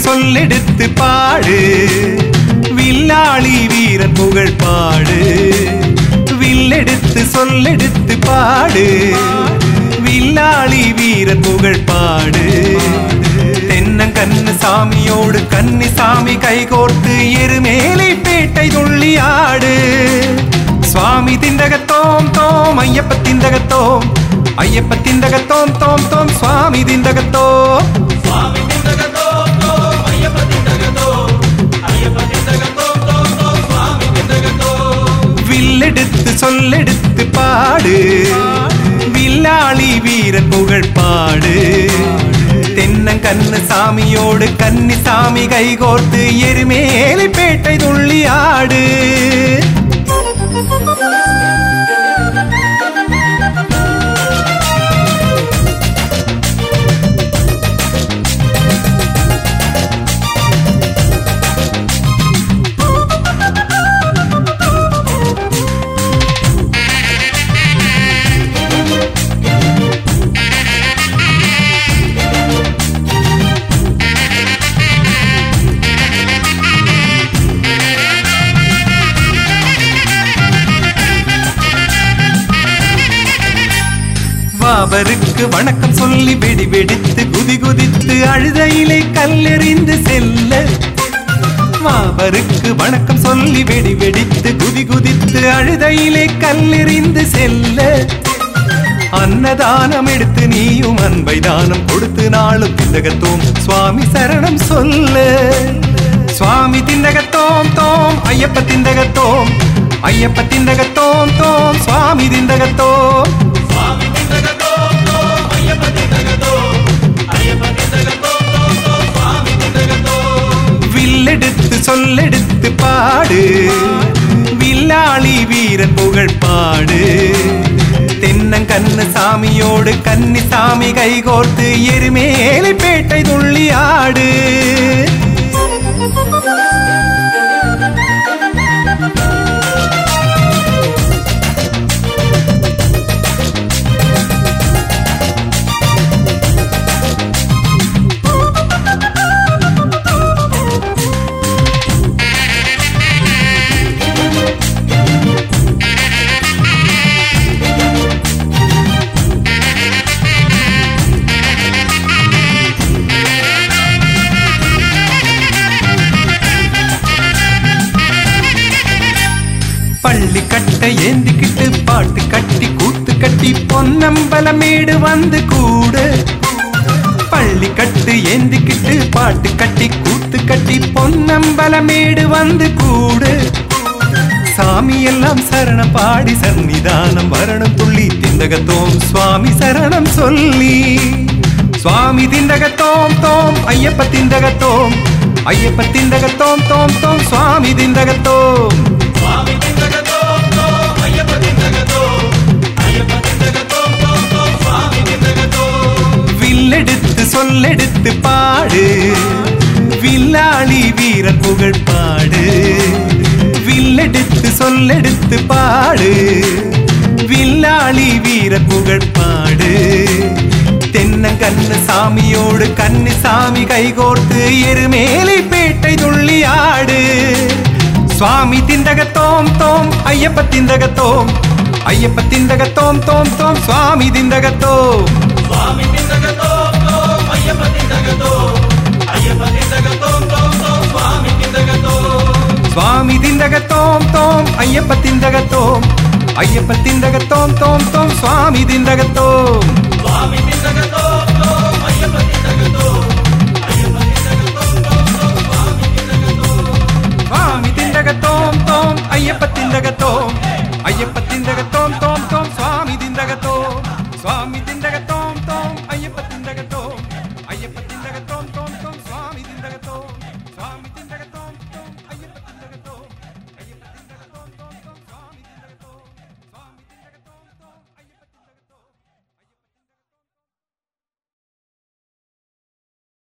சொல்லெடுத்து பாடு வில்லாளி வீரன் புகழ் பாடு வில்லெடுத்து சொல்லெடுத்து பாடு வில்லாளி வீரன் புகழ் பாடு தென்னங்கண்ணு சாமியோடு கன்னி சாமி கைகோர்த்து எருமேலி பேட்டை துள்ளி ஆடு சுவாமி திண்டகத்தோம் தோம் ஐயப்ப திண்டகத்தோம் ஐயப்ப திண்டகத்தோம் தோம் தோம் சுவாமி திண்டகத்தோம் சுவாமி திண்டகத்தோ தோ ஐயப்ப திண்டகத்தோ ஐயப்ப திண்டகத்தோ தோ தோ சுவாமி திண்டகத்தோ வில்லெடுத்து சொல்லெடுத்து பாடு வில்லாளி வீரன் புகழ் பாடு தென்னங்கண்ணு சாமியோடு கன்னி சாமி கைகோர்த்து எருமேலி பேட்டை துள்ளி ஆடு வாவருக்கு வணக்கம் சொல்லி வெடி வெடித்து குதி குதித்து அழுதையிலே கல்லெறிந்து செல்ல வாவருக்கு வணக்கம் சொல்லி வெடி வெடித்து குதி குதித்து அழுதையிலே கல்லெறிந்து செல்ல அன்னதானம் எடுத்து நீயும் அன்பை தானம் கொடுத்து நாளும் திண்டகத்தோம் சுவாமி சரணம் சொல்ல சுவாமி திண்டகத்தோம் தோம் ஐயப்ப திண்டகத்தோம் ஐயப்ப திண்டகத்தோம் தோம் சுவாமி திண்டகத்தோம் சுவாமி திண்டகத்தோ தோ ஐயப்ப திண்டகத்தோ ஐயப்ப திண்டகத்தோ தோ தோ சுவாமி திண்டகத்தோ வில்லெடுத்து சொல்லெடுத்து பாடு வில்லாளி வீரன் புகழ் பாடு தென்னங்கண்ணு சாமியோடு கன்னி சாமி கைகோர்த்து எருமேலி பேட்டை துள்ளி ஆடு பள்ளி கட்ட ஏந்திக்கிட்டு பாட்டு கட்டி கூத்து கட்டி பொன்னம்பலமேடு வந்து கூடு பள்ளி கட்டு ஏந்திக்கிட்டு பாட்டு கட்டி கூத்து கட்டி பொன்னம்பலமேடு வந்து கூடு சாமி எல்லாம் சரணம் பாடி சன்னிதானம் வரணும் துள்ளி திண்டகத்தோம் சுவாமி சரணம் சொல்லி சுவாமி திண்டகத்தோம் தோம் ஐயப்ப திண்டகத்தோம் ஐயப்ப திண்டகத்தோம் தோம் தோம் சுவாமி திண்டகத்தோம் சுவாமி திண்டகத்தோ தோ ஐயப்ப திண்டகத்தோ ஐயப்ப திண்டகத்தோ தோ தோ சுவாமி திண்டகத்தோ வில்லெடுத்து சொல்லெடுத்து பாடு வில்லாளி வீரன் புகழ் பாடு வில்லெடுத்து சொல்லெடுத்து பாடு வில்லாளி வீரன் புகழ் பாடு தென்னங்கண்ணு சாமியோடு கண்ணு சாமி கைகோர்த்து எருமேலி பேட்டை துள்ளி ஆடு சுவாமி திண்டகத்தோம் தோம் ஐயப்ப திண்டகத்தோம் ஐயப்ப திண்டகத்தோம் தோம் தோம் சுவாமி திண்டகத்தோம் சுவாமி திண்டகத்தோ தோ ஐயப்ப திண்டகத்தோ ஐயப்ப திண்டகத்தோ தோ தோ சுவாமி திண்டகத்தோ சுவாமி திண்டகத்தோம் தோம் ஐயப்ப திண்டகத்தோம் ஐயப்ப திண்டகத்தோம் தோம் தோம் சுவாமி திண்டகத்தோம் சுவாமி